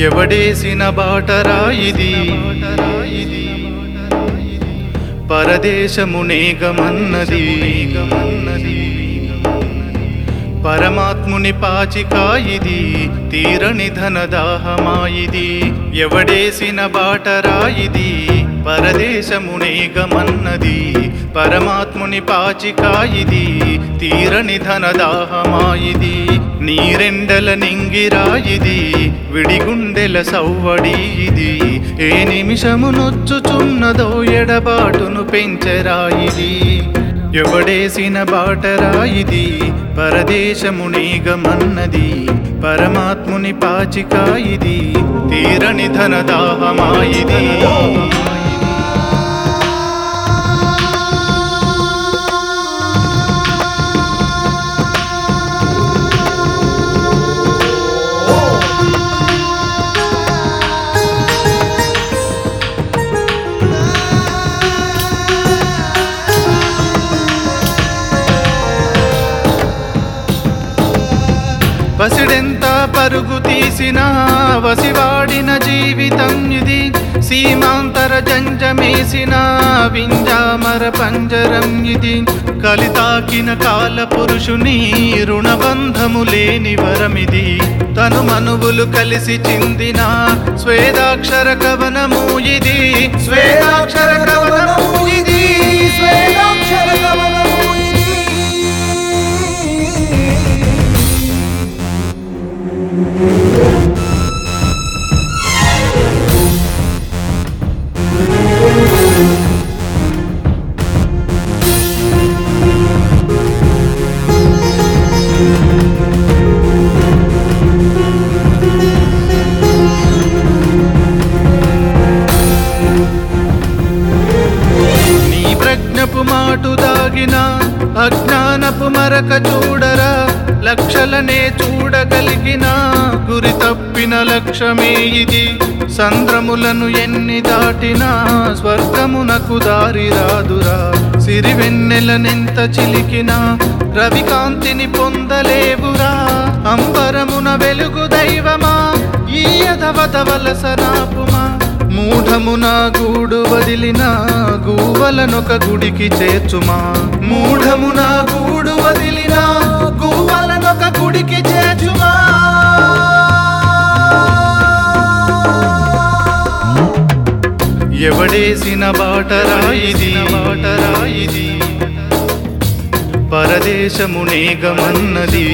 ఎవడేసిన బాటరా ఇది పరదేశమునేగమన్నది పరమాత్ముని పాచికా ఇది తీరని ధనదాహమాయిది ఎవడేసిన బాటరా ఇది పరదేశమునేగమన్నది పరమాత్ముని పాచికా ఇది తీరని ధనదాహమాయిది నీరెండల నింగిరా ఇది విడిగుండెల సవ్వడి ఇది ఏ నిమిషము నొచ్చుచున్నదో ఎడబాటును పెంచరా ఇది ఎవడేసిన బాటరా ఇది పరదేశమునేగమన్నది పరమాత్ముని పాచికా ఇది తీరని ధనదాహమాయిది పసిడెంత పరుగు తీసిన వసివాడిన జీవితం ఇది సీమాంతర జంజమేసిన వింజామర పంజరం ఇది కలితాకిన కాల పురుషుని రుణబంధము లేని వరమిది తను మనువులు కలిసి చిందిన స్వేదాక్షర కవనము ఇది స్వేదాక్షర కవనము ఇది స్వేదాక్షర కవనము ఇది. నీ ప్రజ్ఞపు మాటు దాగిన అజ్ఞానపు మరక చూడరా లక్షలనే చూడగలిగిన గురి తప్పిన లక్ష్యమే ఇది సంద్రములను ఎన్ని దాటినా స్వర్గమునకు దారి రాదురా సిరివెన్నెలనెంత చిలికినా రవికాంతిని పొందలేవురా అంబరమున వెలుగు దైవమా ఈ అధవత వలసనాపుమా మూఢమున గూడు వదిలిన గూవలనొక గుడికి చేర్చుమా మూఢమున గూడు వదిలిన గూవలనొక గుడికి చేర్చుమా ఎవడేసిన బాటరా ఇది బాటరా ఇది పరదేశమునేగమన్నది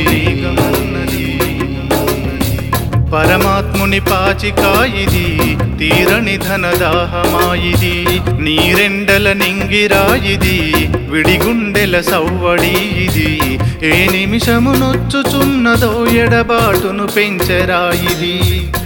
పరమాత్ముని పాచికా ఇది తీరని ధనదాహమాయిది నీరెండల నింగిరా ఇది విడిగుండెల సవ్వడి ఇది ఏ నిమిషము నొచ్చుచున్నదో ఎడబాటును పెంచరా ఇది